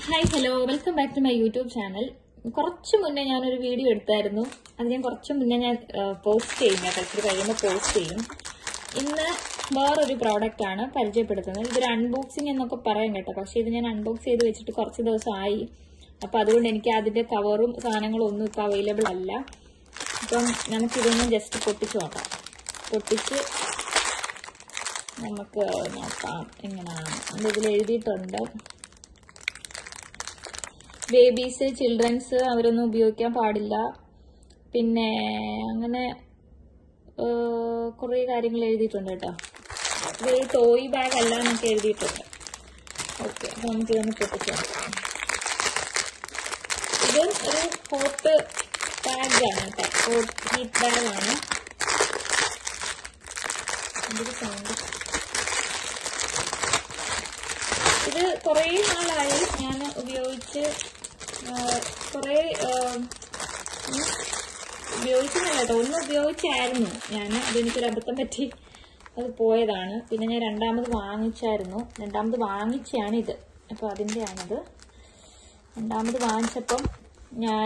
Hi hello welcome back to my YouTube channel കുറച്ച് മുന്നേ ഞാനൊരു വീഡിയോ എടുത്തായിരുന്നു അത് ഞാൻ കുറച്ച് മുന്നേ ഞാൻ പോസ്റ്റ് ചെയ്യും കേട്ടോ ഇച്ചിരി കഴിയുമ്പോൾ പോസ്റ്റ് ചെയ്യും ഇന്ന് വേറൊരു പ്രോഡക്റ്റ് ആണ് പരിചയപ്പെടുത്തുന്നത് ഇതൊരു അൺബോക്സിങ് എന്നൊക്കെ പറയാം കേട്ടോ പക്ഷെ ഇത് ഞാൻ അൺബോക്സ് ചെയ്ത് വെച്ചിട്ട് കുറച്ച് ദിവസമായി അപ്പൊ അതുകൊണ്ട് എനിക്ക് അതിന്റെ കവറും സാധനങ്ങളും ഒന്നും ഇപ്പൊ അവൈലബിൾ അല്ല അപ്പം നമുക്കിതൊന്ന് ജസ്റ്റ് പൊട്ടിച്ചു നോക്കാം പൊട്ടിച്ച് നമുക്ക് നോക്കാം എങ്ങനെയാണ് അത് ഇതിൽ എഴുതിയിട്ടുണ്ട് ബേബീസ് ചിൽഡ്രൻസ് അവരൊന്നും ഉപയോഗിക്കാൻ പാടില്ല പിന്നെ അങ്ങനെ കുറേ കാര്യങ്ങൾ എഴുതിയിട്ടുണ്ട് കേട്ടോ ഇത് ഈ ടോയ് ബാഗ് അല്ല എന്നൊക്കെ എഴുതിയിട്ടുണ്ട് ഓക്കെ അപ്പൊ നമുക്കിതൊന്ന് പൊട്ടിച്ചു നോക്കാം ഇത് ഒരു ഹോട്ട് ബാഗാണ് കേട്ടോ ഹോട്ട് ഹീറ്റ് ബാഗാണ് എന്തൊരു സൗണ്ട് ഇത് കുറേ നാളായി ഞാൻ ഉപയോഗിച്ച് കുറേ ഉപയോഗിക്കുന്നില്ല കേട്ടോ ഒന്ന് ഉപയോഗിച്ചായിരുന്നു ഞാൻ അതെനിക്കൊരു അബദ്ധം പറ്റി അത് പോയതാണ് പിന്നെ ഞാൻ രണ്ടാമത് വാങ്ങിച്ചായിരുന്നു രണ്ടാമത് വാങ്ങിച്ചാണ് ഇത് അപ്പോൾ അതിൻ്റെയാണത് രണ്ടാമത് വാങ്ങിച്ചപ്പം ഞാൻ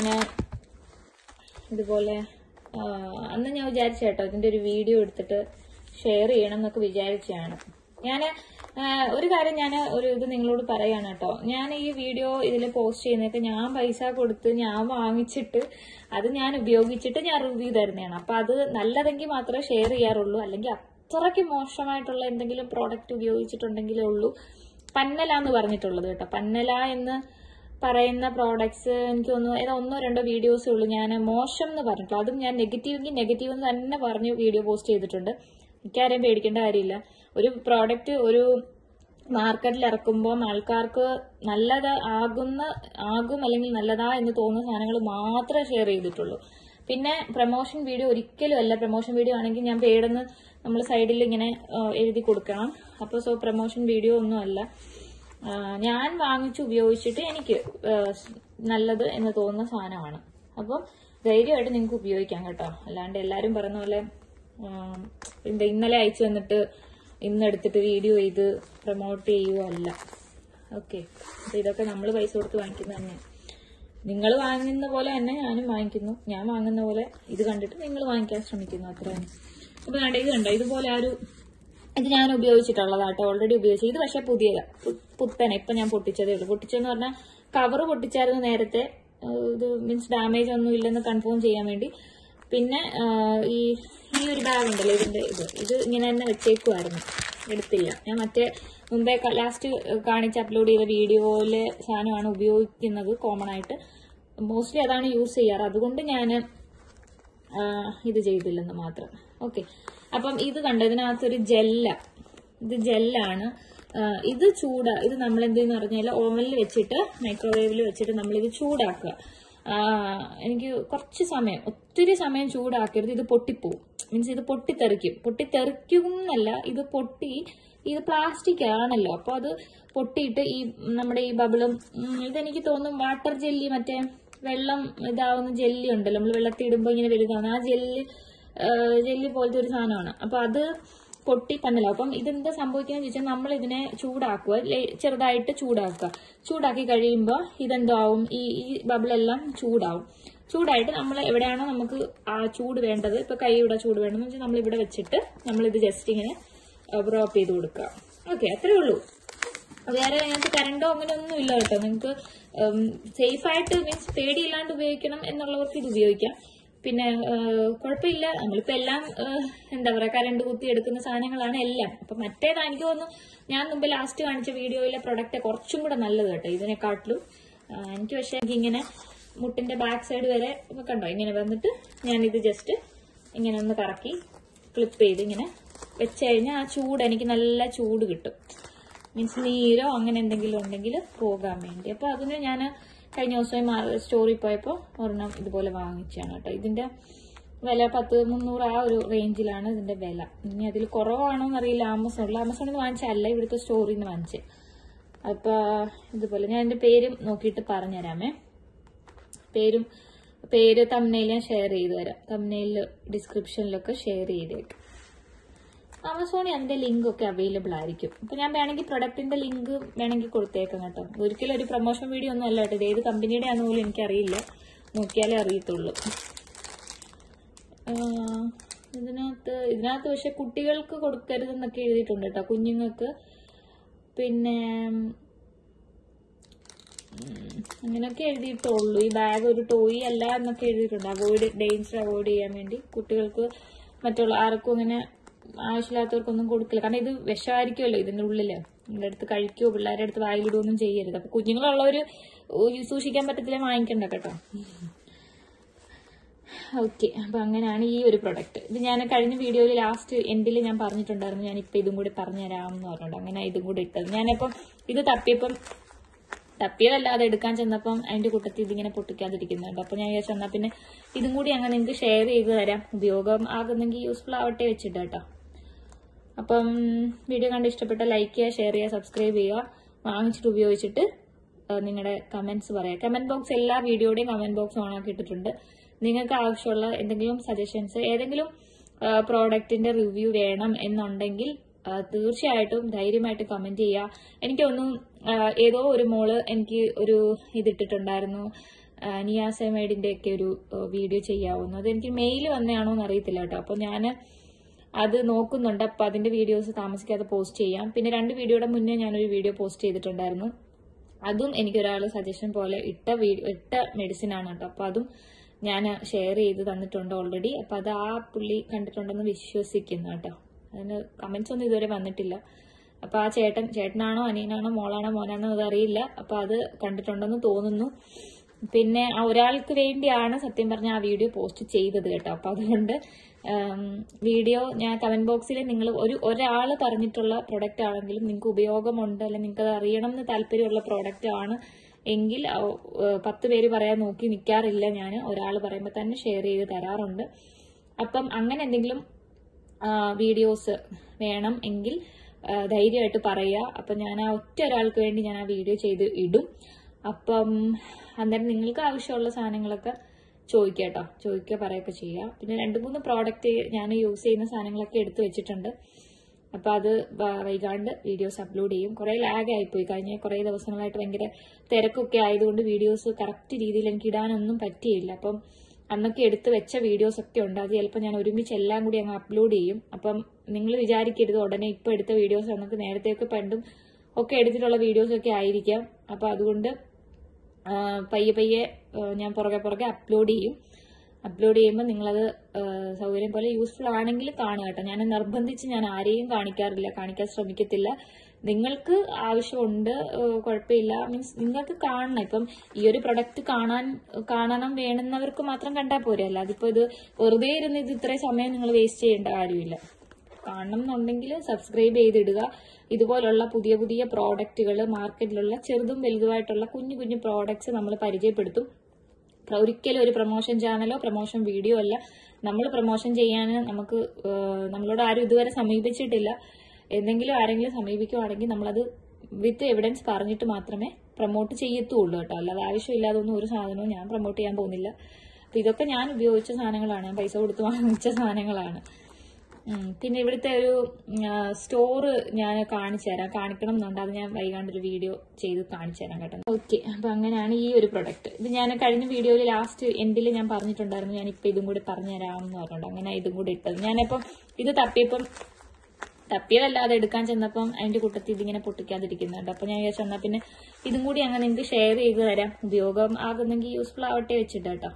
ഇതുപോലെ അന്ന് ഞാൻ വിചാരിച്ച കേട്ടോ ഇതിൻ്റെ ഒരു വീഡിയോ എടുത്തിട്ട് ഷെയർ ചെയ്യണം എന്നൊക്കെ വിചാരിച്ചാണ് ഞാൻ ഒരു കാര്യം ഞാൻ ഒരു ഇത് നിങ്ങളോട് പറയാണ് കേട്ടോ ഞാൻ ഈ വീഡിയോ ഇതിൽ പോസ്റ്റ് ചെയ്യുന്നതൊക്കെ ഞാൻ പൈസ കൊടുത്ത് ഞാൻ വാങ്ങിച്ചിട്ട് അത് ഞാൻ ഉപയോഗിച്ചിട്ട് ഞാൻ റിവ്യൂ തരുന്നതാണ് അപ്പൊ അത് നല്ലതെങ്കിൽ മാത്രമേ ഷെയർ ചെയ്യാറുള്ളൂ അല്ലെങ്കിൽ അത്രയ്ക്ക് മോശമായിട്ടുള്ള എന്തെങ്കിലും പ്രോഡക്റ്റ് ഉപയോഗിച്ചിട്ടുണ്ടെങ്കിലേ ഉള്ളൂ പന്നല എന്ന് പറഞ്ഞിട്ടുള്ളത് കേട്ടോ പന്നല എന്ന് പറയുന്ന പ്രോഡക്ട്സ് എനിക്ക് തോന്നുന്നു ഏതാ ഒന്നോ രണ്ടോ വീഡിയോസേ ഉള്ളൂ ഞാൻ മോശം എന്ന് പറഞ്ഞിട്ടുള്ളൂ അതും ഞാൻ നെഗറ്റീവെങ്കിൽ നെഗറ്റീവ് എന്ന് തന്നെ പറഞ്ഞ് വീഡിയോ പോസ്റ്റ് ചെയ്തിട്ടുണ്ട് എനിക്കാരെയും പേടിക്കേണ്ട കാര്യമില്ല ഒരു പ്രോഡക്റ്റ് ഒരു മാർക്കറ്റിൽ ഇറക്കുമ്പോൾ ആൾക്കാർക്ക് നല്ലത് ആകുന്ന ആകും അല്ലെങ്കിൽ നല്ലതാ എന്ന് തോന്നുന്ന സാധനങ്ങൾ മാത്രമേ ഷെയർ ചെയ്തിട്ടുള്ളൂ പിന്നെ പ്രൊമോഷൻ വീഡിയോ ഒരിക്കലും അല്ല പ്രൊമോഷൻ വീഡിയോ ആണെങ്കിൽ ഞാൻ പേടെന്ന് നമ്മൾ സൈഡിൽ ഇങ്ങനെ എഴുതി കൊടുക്കണം അപ്പോൾ സോ പ്രൊമോഷൻ വീഡിയോ ഒന്നും അല്ല ഞാൻ വാങ്ങിച്ച് ഉപയോഗിച്ചിട്ട് എനിക്ക് നല്ലത് എന്ന് തോന്നുന്ന സാധനമാണ് അപ്പം ധൈര്യമായിട്ട് നിങ്ങൾക്ക് ഉപയോഗിക്കാം കേട്ടോ അല്ലാണ്ട് എല്ലാവരും പറയുന്ന പോലെ എന്താ ഇന്നലെ അയച്ചു തന്നിട്ട് ഇന്നെടുത്തിട്ട് വീഡിയോ ചെയ്ത് പ്രൊമോട്ട് ചെയ്യുകയോ അല്ല ഓക്കെ അപ്പൊ ഇതൊക്കെ നമ്മൾ പൈസ കൊടുത്ത് വാങ്ങിക്കുന്ന തന്നെ നിങ്ങൾ വാങ്ങുന്ന പോലെ തന്നെ ഞാനും വാങ്ങിക്കുന്നു ഞാൻ വാങ്ങുന്ന പോലെ ഇത് കണ്ടിട്ട് നിങ്ങൾ വാങ്ങിക്കാൻ ശ്രമിക്കുന്നു അത്ര തന്നെ അപ്പൊ കണ്ട ഇത് കണ്ടോ ഇതുപോലെ ആ ഒരു ഇത് ഞാൻ ഉപയോഗിച്ചിട്ടുള്ളതാട്ടോ ഓൾറെഡി ഉപയോഗിച്ചു ഇത് പക്ഷെ പുതിയതാ പുത്തനെ ഇപ്പൊ ഞാൻ പൊട്ടിച്ചതേ ഉള്ളൂ പൊട്ടിച്ചെന്ന് പറഞ്ഞാൽ കവറ് പൊട്ടിച്ചായിരുന്നു നേരത്തെ ഇത് മീൻസ് ഡാമേജ് ഒന്നും ഇല്ലെന്ന് കൺഫേം ചെയ്യാൻ വേണ്ടി പിന്നെ ഈ ഈ ഒരു ബാഗ് ഉണ്ടല്ലോ ഇതിന്റെ ഇത് ഇത് ഇങ്ങനെ തന്നെ വെച്ചേക്കുമായിരുന്നു എടുത്തില്ല ഞാൻ മറ്റേ മുമ്പേ ലാസ്റ്റ് കാണിച്ച് അപ്ലോഡ് ചെയ്ത വീഡിയോയിലെ സാധനമാണ് ഉപയോഗിക്കുന്നത് കോമൺ ആയിട്ട് മോസ്റ്റ്ലി അതാണ് യൂസ് ചെയ്യാറ് അതുകൊണ്ട് ഞാൻ ഇത് ചെയ്തില്ലെന്ന് മാത്രം ഓക്കെ അപ്പം ഇത് കണ്ടോ ഇതിനകത്തൊരു ജെല്ല ഇത് ജെല്ലാണ് ഇത് ചൂടാ ഇത് നമ്മൾ എന്തെന്ന് പറഞ്ഞാൽ ഓവനിൽ വെച്ചിട്ട് മൈക്രോവേവിൽ വെച്ചിട്ട് നമ്മൾ ഇത് ചൂടാക്കുക എനിക്ക് കുറച്ച് സമയം ഒത്തിരി സമയം ചൂടാക്കരുത് ഇത് പൊട്ടിപ്പോവും മീൻസ് ഇത് പൊട്ടിത്തെറിക്കും പൊട്ടിത്തെറിക്കും എന്നല്ല ഇത് പൊട്ടി ഇത് പ്ലാസ്റ്റിക് ആണല്ലോ അപ്പൊ അത് പൊട്ടിയിട്ട് ഈ നമ്മുടെ ഈ ബബിളും ഇതെനിക്ക് തോന്നും വാട്ടർ ജെല്ലി മറ്റേ വെള്ളം ഇതാവുന്ന ജെല്ലി ഉണ്ടല്ലോ നമ്മൾ വെള്ളത്തിൽ ഇടുമ്പോൾ ഇങ്ങനെ വലുതാവുന്ന ആ ജെല്ലി ജെല്ലി പോലത്തെ ഒരു സാധനമാണ് അപ്പൊ അത് പൊട്ടി പന്നലാവും അപ്പം ഇതെന്താ സംഭവിക്കുന്നത് ചോദിച്ചാൽ നമ്മൾ ഇതിനെ ചൂടാക്കുക ചെറുതായിട്ട് ചൂടാക്കുക ചൂടാക്കി കഴിയുമ്പോൾ ഇതെന്താവും ഈ ഈ ബബിളെല്ലാം ചൂടാവും ചൂടായിട്ട് നമ്മൾ എവിടെയാണോ നമുക്ക് ആ ചൂട് വേണ്ടത് ഇപ്പൊ കൈ ഇവിടെ ചൂട് വേണമെന്ന് വെച്ചാൽ നമ്മൾ ഇവിടെ വെച്ചിട്ട് നമ്മൾ ഇത് ജസ്റ്റ് ഇങ്ങനെ ഡ്രോപ്പ് ചെയ്ത് കൊടുക്കുക ഓക്കെ അത്രേ ഉള്ളൂ വേറെ നിങ്ങൾക്ക് കറണ്ടോ അങ്ങനെ ഒന്നും ഇല്ല കേട്ടോ നിങ്ങൾക്ക് സേഫ് ആയിട്ട് മീൻസ് പേടിയില്ലാണ്ട് ഉപയോഗിക്കണം എന്നുള്ളവർക്ക് ഇത് ഉപയോഗിക്കാം പിന്നെ കുഴപ്പമില്ല നമ്മളിപ്പോ എല്ലാം എന്താ പറയാ കരണ്ട് കുത്തി എടുക്കുന്ന സാധനങ്ങളാണ് എല്ലാം അപ്പൊ മറ്റേതാ എനിക്ക് തോന്നുന്നു ഞാൻ മുമ്പ് ലാസ്റ്റ് കാണിച്ച വീഡിയോയിലെ പ്രൊഡക്റ്റ് കുറച്ചും കൂടെ നല്ലത് കേട്ടോ ഇതിനെക്കാട്ടിലും എനിക്ക് പക്ഷെ എനിക്ക് ഇങ്ങനെ മുട്ടിന്റെ ബാക്ക് സൈഡ് വരെ കണ്ടോ ഇങ്ങനെ വന്നിട്ട് ഞാനിത് ജസ്റ്റ് ഇങ്ങനെ ഒന്ന് കറക്കി ക്ലിപ്പ് ചെയ്ത് ഇങ്ങനെ വെച്ച് കഴിഞ്ഞാൽ ആ ചൂട് എനിക്ക് നല്ല ചൂട് കിട്ടും മീൻസ് നീരോ അങ്ങനെ എന്തെങ്കിലും ഉണ്ടെങ്കിൽ പോകാൻ വേണ്ടി അപ്പൊ അതിന് ഞാൻ കഴിഞ്ഞ ദിവസം സ്റ്റോറിൽ പോയപ്പോൾ ഒരെണ്ണം ഇതുപോലെ വാങ്ങിച്ചാണ് കേട്ടോ ഇതിന്റെ വില പത്ത് മുന്നൂറ് ആ ഒരു റേഞ്ചിലാണ് ഇതിന്റെ വില ഇനി അതിൽ കുറവാണോ എന്നറിയില്ല ആമസോണിൽ ആമസോണിൽ നിന്ന് വാങ്ങിച്ചല്ല ഇവിടുത്തെ സ്റ്റോറിൽ നിന്ന് വാങ്ങിച്ചത് അപ്പൊ ഇതുപോലെ ഞാൻ എന്റെ പേരും നോക്കിയിട്ട് പറഞ്ഞുതരാമേ പേരും പേര് തമ്മനയിൽ ഞാൻ ഷെയർ ചെയ്തു തരാം തമ്മനയിൽ ഡിസ്ക്രിപ്ഷനിലൊക്കെ ഷെയർ ചെയ്തേക്കാം ആമസോണിൽ അതിന്റെ ലിങ്ക് ഒക്കെ അവൈലബിൾ ആയിരിക്കും അപ്പൊ ഞാൻ വേണമെങ്കിൽ പ്രൊഡക്റ്റിന്റെ ലിങ്ക് വേണമെങ്കിൽ കൊടുത്തേക്കാം കേട്ടോ ഒരിക്കലും ഒരു പ്രൊമോഷൻ വീഡിയോ ഒന്നും അല്ല കേട്ടോ ഇത് ഏത് കമ്പനിയുടെ ആണെന്ന് പോലും എനിക്കറിയില്ല നോക്കിയാലേ അറിയത്തുള്ളൂ ആഹ് ഇതിനകത്ത് ഇതിനകത്ത് പക്ഷെ കുട്ടികൾക്ക് കൊടുക്കരുതെന്നൊക്കെ എഴുതിയിട്ടുണ്ട് കേട്ടോ കുഞ്ഞുങ്ങൾക്ക് പിന്നെ ഉം, അങ്ങനെയൊക്കെ എഴുതിയിട്ടുള്ളൂ ഈ ബാഗ് ഒരു ടോയ് അല്ല എന്നൊക്കെ എഴുതിയിട്ടുണ്ട് അവോയ്ഡ് ഡേഞ്ചർ അവോയ്ഡ് ചെയ്യാൻ വേണ്ടി കുട്ടികൾക്ക് മറ്റുള്ള ആർക്കും അങ്ങനെ ആവശ്യമില്ലാത്തവർക്കൊന്നും കൊടുക്കില്ല കാരണം ഇത് വിഷമായിരിക്കുമല്ലോ ഇതിന്റെ ഉള്ളില് നിങ്ങളുടെ അടുത്ത് കഴിക്കുകയോ പിള്ളേരുടെ അടുത്ത് വായിലിടുകയോ ഒന്നും ചെയ്യരുത് അപ്പൊ കുഞ്ഞുങ്ങളുള്ളവര് ഒരു സൂക്ഷിക്കാൻ പറ്റത്തില്ല വാങ്ങിക്കണ്ട കേട്ടോ ഓക്കെ അപ്പൊ അങ്ങനെയാണ് ഈ ഒരു പ്രൊഡക്റ്റ് ഇത് ഞാൻ കഴിഞ്ഞ വീഡിയോയിൽ ലാസ്റ്റ് എൻഡിൽ ഞാൻ പറഞ്ഞിട്ടുണ്ടായിരുന്നു ഞാൻ ഇപ്പൊ ഇതും കൂടി പറഞ്ഞുതരാം എന്ന് പറഞ്ഞിട്ടുണ്ട് അങ്ങനെ ഇതും കൂടി ഇട്ടത് ഞാനിപ്പം ഇത് തപ്പിയപ്പം തപ്പിയതല്ലാതെ എടുക്കാൻ ചെന്നപ്പം അതിന്റെ കൂട്ടത്തിൽ ഇതിങ്ങനെ പൊട്ടിക്കാതിരിക്കുന്നുണ്ട് അപ്പൊ ഞാൻ വിചാരിച്ചു എന്നാ പിന്നെ ഇതും കൂടി അങ്ങനെ നിങ്ങൾക്ക് ഷെയർ ചെയ്ത് തരാം ഉപയോഗം ആകുന്നെങ്കിൽ യൂസ്ഫുൾ ആവട്ടെ വെച്ചിട്ട് കേട്ടോ അപ്പം വീഡിയോ കണ്ട് ഇഷ്ടപ്പെട്ട ലൈക്ക് ചെയ്യുക ഷെയർ ചെയ്യുക സബ്സ്ക്രൈബ് ചെയ്യുക വാങ്ങിച്ചിട്ട് ഉപയോഗിച്ചിട്ട് നിങ്ങളുടെ കമന്റ്സ് പറയാം കമന്റ് ബോക്സ് എല്ലാ വീഡിയോയുടെയും കമന്റ് ബോക്സ് ഓൺ ആക്കി ഇട്ടിട്ടുണ്ട് നിങ്ങൾക്ക് ആവശ്യമുള്ള എന്തെങ്കിലും സജഷൻസ് ഏതെങ്കിലും പ്രോഡക്റ്റിന്റെ റിവ്യൂ വേണം എന്നുണ്ടെങ്കിൽ ആ, തീർച്ചയായിട്ടും ധൈര്യമായിട്ട് കമന്റ് ചെയ്യുക എനിക്കൊന്നും ആ, ഏതോ ഒരു മോള് എനിക്ക് ഒരു ഇതിട്ടിട്ടുണ്ടായിരുന്നു നിയാസമേഡിന്റെ ഒക്കെ ഒരു വീഡിയോ ചെയ്യാവുന്നു അത് എനിക്ക് മെയിൽ വന്നതാണോ എന്ന് അറിയത്തില്ല കേട്ടോ അപ്പൊ ഞാന് അത് നോക്കുന്നുണ്ട് അപ്പൊ അതിന്റെ വീഡിയോസ് താമസിക്കാതെ പോസ്റ്റ് ചെയ്യാം പിന്നെ രണ്ട് വീഡിയോയുടെ മുന്നേ ഞാനൊരു വീഡിയോ പോസ്റ്റ് ചെയ്തിട്ടുണ്ടായിരുന്നു അതും എനിക്കൊരാൾ സജഷൻ പോലെ ഇട്ട വീഡിയോ ഇട്ട മെഡിസിൻ ആണ് കേട്ടോ അപ്പൊ അതും ഞാൻ ഷെയർ ചെയ്ത് തന്നിട്ടുണ്ട് ഓൾറെഡി അപ്പൊ അത് ആ പുള്ളി കണ്ടിട്ടുണ്ടെന്ന് വിശ്വസിക്കുന്നു കേട്ടോ അതിന് കമന്റ്സ് ഒന്നും ഇതുവരെ വന്നിട്ടില്ല അപ്പൊ ആ ചേട്ടൻ ചേട്ടനാണോ അനിയനാണോ മോളാണോ മോനാണോ അത് അറിയില്ല അപ്പൊ അത് കണ്ടിട്ടുണ്ടെന്ന് തോന്നുന്നു പിന്നെ ആ ഒരാൾക്ക് വേണ്ടിയാണ് സത്യം പറഞ്ഞ ആ വീഡിയോ പോസ്റ്റ് ചെയ്തത് കേട്ടോ അപ്പൊ അതുകൊണ്ട് ഉം, വീഡിയോ ഞാൻ കമന്റ് ബോക്സിൽ നിങ്ങൾ ഒരു ഒരാൾ പറഞ്ഞിട്ടുള്ള പ്രൊഡക്റ്റ് ആണെങ്കിലും നിങ്ങൾക്ക് ഉപയോഗമുണ്ട് അല്ലെങ്കിൽ നിങ്ങൾക്ക് അത് അറിയണം എന്ന് താല്പര്യമുള്ള പ്രൊഡക്റ്റ് ആണ് എങ്കിൽ ആ, ഏഹ്, പത്ത് പേര് പറയാൻ നോക്കി നിൽക്കാറില്ല ഞാൻ ഒരാൾ പറയുമ്പോൾ തന്നെ ഷെയർ ചെയ്ത് തരാറുണ്ട് അപ്പം അങ്ങനെ എന്തെങ്കിലും വീഡിയോസ് വേണം എങ്കിൽ ആ, ധൈര്യമായിട്ട് പറയുക അപ്പൊ ഞാൻ ആ ഒറ്റ ഒരാൾക്ക് വേണ്ടി ഞാൻ ആ വീഡിയോ ചെയ്ത് ഇടും അപ്പം അന്നേരം നിങ്ങൾക്ക് ആവശ്യമുള്ള സാധനങ്ങളൊക്കെ ചോദിക്കുക കേട്ടോ ചോദിക്കുക പറയുകയൊക്കെ ചെയ്യുക പിന്നെ രണ്ട് മൂന്ന് പ്രോഡക്റ്റ് ഞാൻ യൂസ് ചെയ്യുന്ന സാധനങ്ങളൊക്കെ എടുത്തു വെച്ചിട്ടുണ്ട് അപ്പൊ അത് വ- വൈകാണ്ട് വീഡിയോസ് അപ്ലോഡ് ചെയ്യും കുറെ ലാഗ് ആയിപ്പോയി കഴിഞ്ഞ കുറെ ദിവസങ്ങളായിട്ട് ഭയങ്കര തിരക്കൊക്കെ ആയതുകൊണ്ട് വീഡിയോസ് കറക്റ്റ് രീതിയിൽ എനിക്ക് ഇടാനൊന്നും പറ്റിയില്ല അപ്പം അന്നൊക്കെ എടുത്ത് വെച്ച വീഡിയോസ് ഒക്കെ ഉണ്ട് അത് ചിലപ്പോൾ ഞാൻ ഒരുമിച്ച് എല്ലാം കൂടി അങ്ങ് അപ്ലോഡ് ചെയ്യും അപ്പം നിങ്ങൾ വിചാരിക്കരുത് ഉടനെ ഇപ്പൊ എടുത്ത വീഡിയോസ് നമുക്ക് നേരത്തെയൊക്കെ പണ്ടും ഒക്കെ എടുത്തിട്ടുള്ള വീഡിയോസ് ഒക്കെ ആയിരിക്കാം അപ്പൊ അതുകൊണ്ട് ആ, പയ്യെ പയ്യെ ആ, ഞാൻ പുറകെ പുറകെ അപ്ലോഡ് ചെയ്യും അപ്ലോഡ് ചെയ്യുമ്പോൾ നിങ്ങളത് ആ, സൗകര്യം പോലെ യൂസ്ഫുൾ ആണെങ്കിൽ കാണുക കേട്ടോ ഞാൻ നിർബന്ധിച്ച് ഞാൻ ആരെയും കാണിക്കാറില്ല കാണിക്കാൻ ശ്രമിക്കത്തില്ല നിങ്ങൾക്ക് ആവശ്യമുണ്ട് ആ, കുഴപ്പമില്ല മീൻസ് നിങ്ങൾക്ക് കാണണം ഇപ്പം ഈ ഒരു പ്രൊഡക്റ്റ് കാണാൻ കാണണം വേണമെന്നവർക്ക് മാത്രം കണ്ടാൽ പോരെ അല്ല അതിപ്പോ ഇത് വെറുതെ ഇരുന്ന് ഇത് ഇത്രയും സമയം നിങ്ങൾ വേസ്റ്റ് ചെയ്യേണ്ട കാര്യമില്ല കാണണം എന്നുണ്ടെങ്കിൽ സബ്സ്ക്രൈബ് ചെയ്തിടുക ഇതുപോലുള്ള പുതിയ പുതിയ പ്രോഡക്റ്റുകൾ മാർക്കറ്റിലുള്ള ചെറുതും വലുതുമായിട്ടുള്ള കുഞ്ഞു കുഞ്ഞു പ്രോഡക്ട്സ് നമ്മൾ പരിചയപ്പെടുത്തും പ്ര- ഒരിക്കലും ഒരു പ്രൊമോഷൻ ചാനലോ പ്രൊമോഷൻ വീഡിയോ അല്ല നമ്മൾ പ്രൊമോഷൻ ചെയ്യാൻ നമുക്ക് ഏഹ്, നമ്മളോട് ആരും ഇതുവരെ സമീപിച്ചിട്ടില്ല എന്തെങ്കിലും ആരെങ്കിലും സമീപിക്കുവാണെങ്കിൽ നമ്മളത് വിത്ത് എവിഡൻസ് പറഞ്ഞിട്ട് മാത്രമേ പ്രൊമോട്ട് ചെയ്യത്തുള്ളൂ കേട്ടോ അല്ലാതെ ആവശ്യമില്ലാതെ ഒന്നും ഒരു സാധനവും ഞാൻ പ്രൊമോട്ട് ചെയ്യാൻ പോകുന്നില്ല അപ്പൊ ഇതൊക്കെ ഞാൻ ഉപയോഗിച്ച സാധനങ്ങളാണ് ഞാൻ പൈസ കൊടുത്ത് വാങ്ങിച്ച സാധനങ്ങളാണ് ഉം. പിന്നെ ഇവിടുത്തെ ഒരു സ്റ്റോറ് ഞാൻ കാണിച്ചു തരാം കാണിക്കണം എന്നുണ്ട് അത് ഞാൻ വൈകാണ്ട് ഒരു വീഡിയോ ചെയ്ത് കാണിച്ചു തരാം കേട്ടോ ഓക്കെ അപ്പൊ അങ്ങനെയാണ് ഈ ഒരു പ്രൊഡക്റ്റ് ഇത് ഞാൻ കഴിഞ്ഞ വീഡിയോയിൽ ലാസ്റ്റ് എൻഡിൽ ഞാൻ പറഞ്ഞിട്ടുണ്ടായിരുന്നു ഞാൻ ഇപ്പൊ ഇതും കൂടി പറഞ്ഞുതരാം എന്ന് പറഞ്ഞിട്ടുണ്ട് അങ്ങനെ ഇതും കൂടി ഇട്ടത് ഞാനിപ്പം ഇത് തപ്പിയപ്പം തപ്പിയതല്ലാതെ എടുക്കാൻ ചെന്നപ്പം അതിന്റെ കൂട്ടത്തിൽ ഇതിങ്ങനെ പൊട്ടിക്കാതിരിക്കുന്നുണ്ട് അപ്പൊ ഞാൻ വിചാരിച്ചു എന്നാ പിന്നെ ഇതും കൂടി അങ്ങനെ നിങ്ങൾക്ക് ഷെയർ ചെയ്ത് തരാം ഉപയോഗം ആകുന്നെങ്കിൽ യൂസ്ഫുൾ ആവട്ടെ വെച്ചിട്ട് കേട്ടോ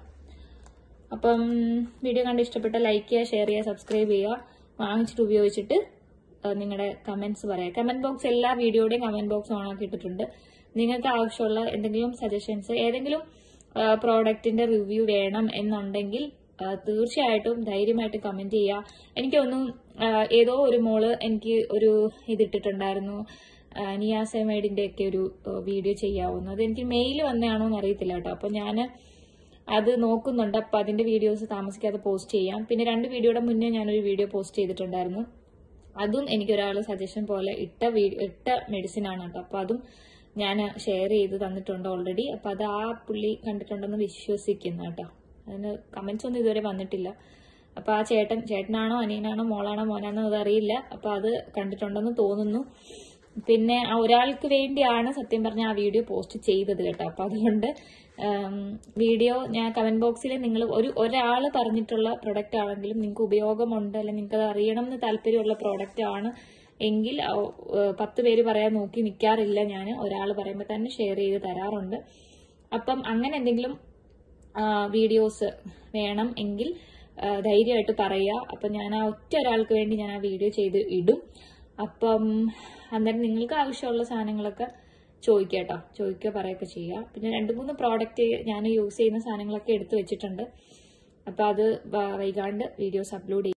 അപ്പം വീഡിയോ കണ്ട് ഇഷ്ടപ്പെട്ട ലൈക്ക് ചെയ്യുക ഷെയർ ചെയ്യുക സബ്സ്ക്രൈബ് ചെയ്യുക വാങ്ങിച്ചിട്ട് ഉപയോഗിച്ചിട്ട് നിങ്ങളുടെ കമന്റ്സ് പറയാം കമന്റ് ബോക്സ് എല്ലാ വീഡിയോയുടെയും കമന്റ് ബോക്സ് ഓൺ ആക്കി ഇട്ടിട്ടുണ്ട് നിങ്ങൾക്ക് ആവശ്യമുള്ള എന്തെങ്കിലും സജഷൻസ് ഏതെങ്കിലും പ്രോഡക്റ്റിന്റെ റിവ്യൂ വേണം എന്നുണ്ടെങ്കിൽ ആ, തീർച്ചയായിട്ടും ധൈര്യമായിട്ട് കമന്റ് ചെയ്യുക എനിക്കൊന്നും ആ, ഏതോ ഒരു മോള് എനിക്ക് ഒരു ഇതിട്ടിട്ടുണ്ടായിരുന്നു നിയാസമേഡിന്റെ ഒക്കെ ഒരു വീഡിയോ ചെയ്യാവുന്നു അത് എനിക്ക് മെയിൽ വന്നതാണോ എന്ന് അറിയത്തില്ല കേട്ടോ അപ്പൊ ഞാന് അത് നോക്കുന്നുണ്ട് അപ്പൊ അതിന്റെ വീഡിയോസ് താമസിക്കാതെ പോസ്റ്റ് ചെയ്യാം പിന്നെ രണ്ട് വീഡിയോയുടെ മുന്നേ ഞാനൊരു വീഡിയോ പോസ്റ്റ് ചെയ്തിട്ടുണ്ടായിരുന്നു അതും എനിക്കൊരാൾ സജഷൻ പോലെ ഇട്ട വീ- ഇട്ട മെഡിസിൻ ആണ് കേട്ടോ അപ്പൊ അതും ഞാൻ ഷെയർ ചെയ്ത് തന്നിട്ടുണ്ട് ഓൾറെഡി അപ്പൊ അത് ആ പുള്ളി കണ്ടിട്ടുണ്ടെന്ന് വിശ്വസിക്കുന്നു കേട്ടോ അതിന് കമന്റ്സ് ഒന്നും ഇതുവരെ വന്നിട്ടില്ല അപ്പൊ ആ ചേട്ടൻ ചേട്ടനാണോ അനിയനാണോ മോളാണോ മോനാണോ അതറിയില്ല അപ്പൊ അത് കണ്ടിട്ടുണ്ടെന്ന് തോന്നുന്നു പിന്നെ ആ ഒരാൾക്ക് വേണ്ടിയാണ് സത്യം പറഞ്ഞ ആ വീഡിയോ പോസ്റ്റ് ചെയ്തത് കേട്ടോ അപ്പൊ അതുകൊണ്ട് ഉം, വീഡിയോ ഞാൻ കമന്റ് ബോക്സിൽ നിങ്ങൾ ഒരു ഒരാൾ പറഞ്ഞിട്ടുള്ള പ്രൊഡക്റ്റ് ആണെങ്കിലും നിങ്ങൾക്ക് ഉപയോഗമുണ്ട് അല്ലെങ്കിൽ നിങ്ങൾക്ക് അത് അറിയണം എന്ന് താല്പര്യമുള്ള പ്രോഡക്റ്റ് ആണ് എങ്കിൽ ആ, ഏഹ്, പത്ത് പേര് പറയാൻ നോക്കി നിൽക്കാറില്ല ഞാൻ ഒരാൾ പറയുമ്പോൾ തന്നെ ഷെയർ ചെയ്ത് തരാറുണ്ട് അപ്പം അങ്ങനെ എന്തെങ്കിലും വീഡിയോസ് വേണം എങ്കിൽ ആ, ധൈര്യമായിട്ട് പറയുക അപ്പം ഞാൻ ആ ഒറ്റ ഒരാൾക്ക് വേണ്ടി ഞാൻ ആ വീഡിയോ ചെയ്ത് ഇടും അപ്പം അന്നേരം നിങ്ങൾക്ക് ആവശ്യമുള്ള സാധനങ്ങളൊക്കെ ചോദിക്കുക കേട്ടോ ചോദിക്കുക പറയുകയൊക്കെ ചെയ്യുക പിന്നെ രണ്ട് മൂന്ന് പ്രോഡക്റ്റ് ഞാൻ യൂസ് ചെയ്യുന്ന സാധനങ്ങളൊക്കെ എടുത്തു വെച്ചിട്ടുണ്ട് അപ്പം അത് വ- വൈകാണ്ട് വീഡിയോസ് അപ്ലോഡ് ചെയ്യും